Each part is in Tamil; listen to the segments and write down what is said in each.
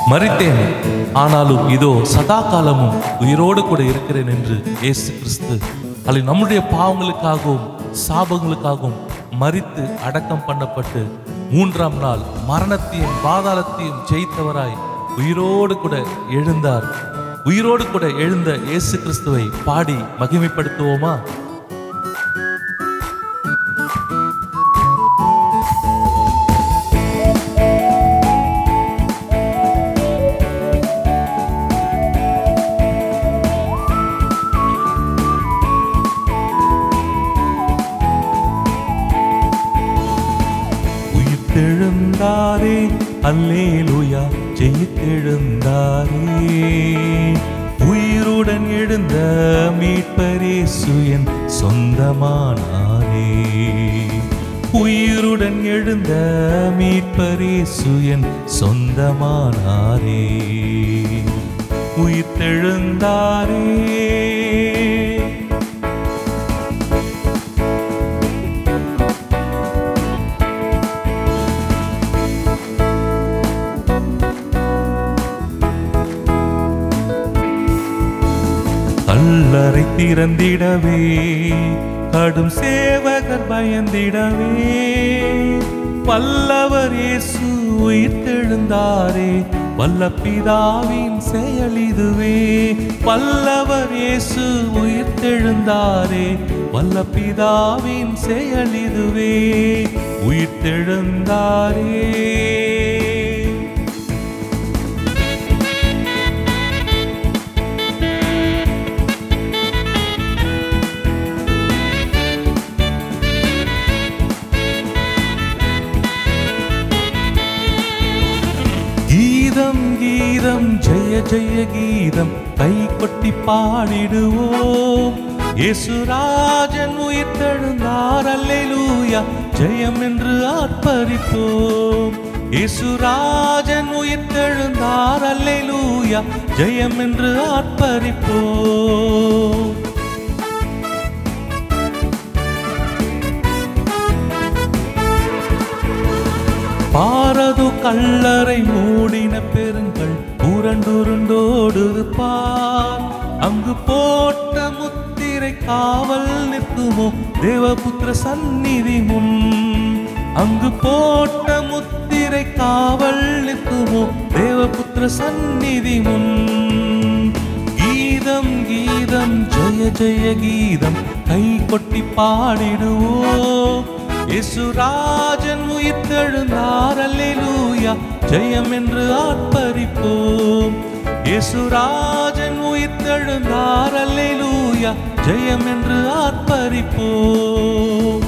மறித்தேன் ஆனாலும் இதோ சதா காலமும் உயிரோடு கூட இருக்கிறேன் என்று இயேசு கிறிஸ்து அல்ல நம்முடைய பாவங்களுக்காகவும் சாபங்களுக்காகவும் மறித்து அடக்கம் பண்ணப்பட்டு மூன்றாம் நாள் மரணத்தையும் பாதாளத்தையும் ஜெயித்தவராய் உயிரோடு கூட எழுந்தார் உயிரோடு கூட எழுந்த இயேசு கிறிஸ்துவை பாடி மகிமைப்படுத்துவோமா உயிர்த்தெழுந்தாரே அல்லேலூயா ஜெயித்தெழுந்தாரே உயிருடன் எழுந்த மீட்பரேசு என் சொந்தமானாரே உயிருடன் எழுந்த மீட்பரேசு என் சொந்தமானாரே உயிர்த்தெழுந்தாரே கல்லறை திறந்திடவே கடும் சேவகர் பயந்திடவே வல்லவர் இயேசு உயிர்த்தெழுந்தாரே வல்ல பிதாவின் செயல் இதுவே வல்லவர் இயேசு உயிர்த்தெழுந்தாரே வல்ல பிதாவின் செயல் இதுவே உயிர்த்தெழுந்தாரே கீதம் கீதம் ஜெய ஜெய கீதம் கை கொட்டி பாடிடுவோம் இயேசுராஜன் உயிர்த்தெழுந்தார் அல்லேலூயா ஜெயம் என்று ஆர்ப்பரிப்போம் இயேசுராஜன் உயிர்த்தெழுந்தார் அல்லேலூயா ஜெயம் என்று ஆர்ப்பரிப்போம் பாரது கல்லறை மூடின பெருங்கள் உருண்டுருண்டோடுது பார் அங்கு போட்ட முத்திரை காவல் நிற்குமோ தேவபுத்திர சந்நிதி முன் அங்கு போட்ட முத்திரை காவல் நிற்குமோ தேவபுத்திர சந்நிதி முன் கீதம் கீதம் ஜெய ஜெய கீதம் கை கொட்டி பாடிடுவோம் இயேசுராஜன் உயிர்த்தெழுந்தார் அல்லேலூயா ஜெயம் என்று ஆர்ப்பரிப்போம் இயேசுராஜன் உயிர்த்தெழுந்தார் அல்லேலூயா ஜெயம் என்று ஆர்ப்பரிப்போம்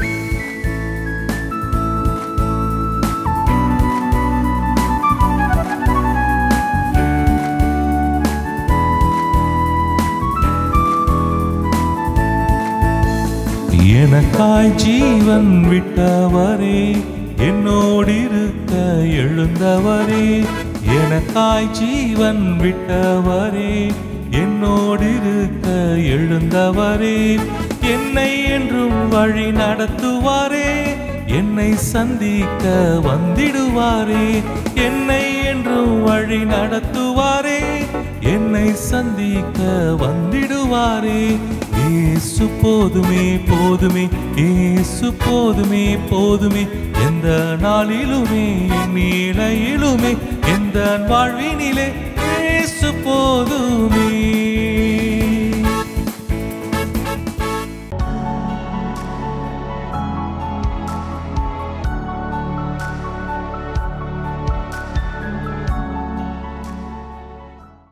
எனக்காய் ஜீவன் விட்டவரே என்னோடிருக்க எழுந்தவரே எனக்காய் ஜீவன் விட்டவரே என்னோடிருக்க எழுந்தவரே என்னை என்றும் வழி நடத்துவாரே என்னை சந்திக்க வந்திடுவாரே என்னை என்றும் வழி நடத்துவாரே என்னை சந்திக்க வந்திடுவாரே ஏசு போதுமே போதுமே ஏசு போதுமே போதுமே எந்த நாளிலுமே நீளையிலுமே எந்த வாழ்வினிலே ஏசு போதுமே